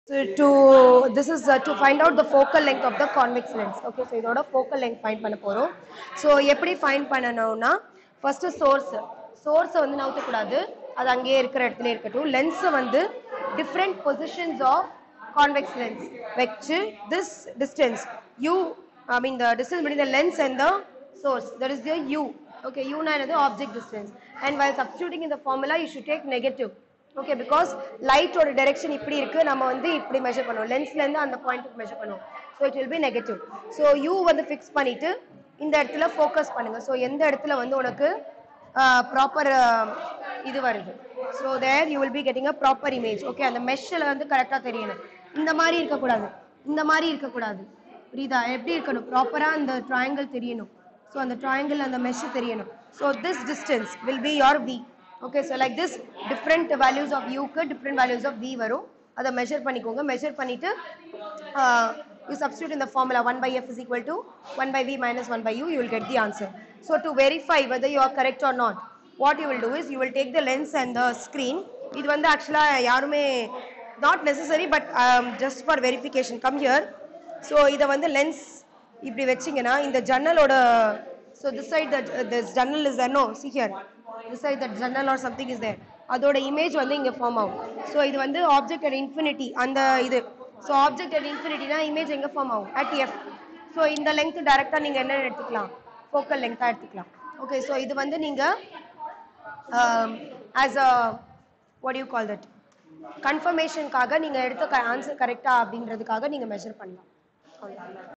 So to this is uh, to find out the focal length of the convex lens. Okay, so இதோட focal length find பண்ண போறோம். So எப்படி find பண்ணணும்னா first source. source வந்து நவுத்தக்கூடாது அது அங்கேயே இருக்கிற இடத்துல இருக்கட்டும் லென்ஸ் வந்து different positions of convex lens வச்சு this distance u I mean the distance between the lens and the source that is the u okay u னா என்னது object distance and while substituting in the formula you should take negative okay because லைட்டோட direction இப்படி இருக்கு நம்ம வந்து இப்படி measure பண்ணுவோம் லென்ஸ்ல இருந்து அந்த பாயிண்ட்டுக்கு மெஷர் பண்ணுவோம் so it will be negative so you வந்து ஃபிக்ஸ் பண்ணிட்டு இந்த இடத்துல ஃபோக்கஸ் பண்ணுங்க ஸோ எந்த இடத்துல வந்து உனக்கு ப்ராப்பர் இது வருது so there you will be getting a proper image okay அந்த மெஷ்ஷில் வந்து கரெக்டாக தெரியணும் இந்த மாதிரி இருக்கக்கூடாது இந்த மாதிரி இருக்கக்கூடாது புரியுதா எப்படி இருக்கணும் ப்ராப்பராக அந்த ட்ரையாங்கிள் தெரியணும் ஸோ அந்த ட்ரையாங்கிள் அந்த மெஷ் தெரியணும் so this distance will be your v okay so like this different values of யூக்கு டிஃப்ரெண்ட் வேல்யூஸ் ஆஃப் வி வரும் அதை மெஷர் பண்ணிக்கோங்க மெஷர் பண்ணிட்டு யூ சப்ஸ்டியூட் இந்த formula one by f is equal to one by v minus one by u you will get the answer so to verify whether you are correct or not what you will do is you will take the lens and the screen இது வந்து ஆக்சுவலாக யாருமே not necessary but just for verification come here so இதை வந்து lens இப்படி வச்சிங்கன்னா இந்த ஜன்னலோட so this side that this ஜன்னல் is no see here this side that ஜன்னல் ஆர் சம்திங் இஸ் தேர் அதோட இமேஜ் வந்து இங்கே ஃபார்ம் ஆகும் ஸோ இது வந்து ஆப்ஜெக்ட் அட் இன்ஃபினிட்டி அந்த இது ஸோ ஆப்ஜெக்ட் அட் இன்ஃபினிட்டினா இமேஜ் எங்கே ஃபார்ம் ஆகும் அட் எஃப் ஸோ இந்த லெங்க் டேரெக்டாக நீங்கள் என்ன எடுத்துக்கலாம் ஃபோக்கல் லெங்காக எடுத்துக்கலாம் ஓகே ஸோ இது வந்து நீங்கள் as a what you call that கன்ஃபர்மேஷனுக்காக நீங்கள் எடுத்த ஆன்சர் கரெக்டா அப்படின்றதுக்காக நீங்கள் மெஷர் பண்ணலாம் அவ்வளவுதான்.